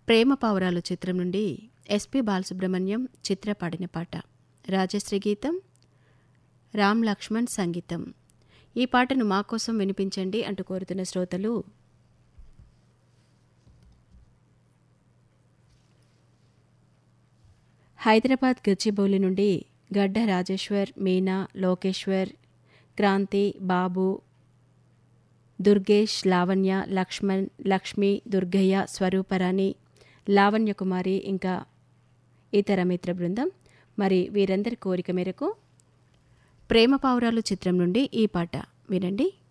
ప్రేమ పావురాలు చిత్రం నుండి ఎస్పి బాలసుబ్రహ్మణ్యం చిత్ర పాడిన పాట రాజశ్రీ గీతం రామ్ లక్ష్మణ్ సంగీతం ఈ పాటను మా కోసం వినిపించండి అంటూ కోరుతున్న శ్రోతలు హైదరాబాద్ గచ్చిబౌలి నుండి గడ్డ రాజేశ్వర్ మీనా లోకేశ్వర్ క్రాంతి బాబు దుర్గేష్ లావణ్య లక్ష్మణ్ లక్ష్మి దుర్గయ్య స్వరూపరాణి లావణ్య కుమారి ఇంకా ఇతర మిత్ర బృందం మరి వీరందరి కోరిక మేరకు ప్రేమ పావురాలు చిత్రం నుండి ఈ పాట వినండి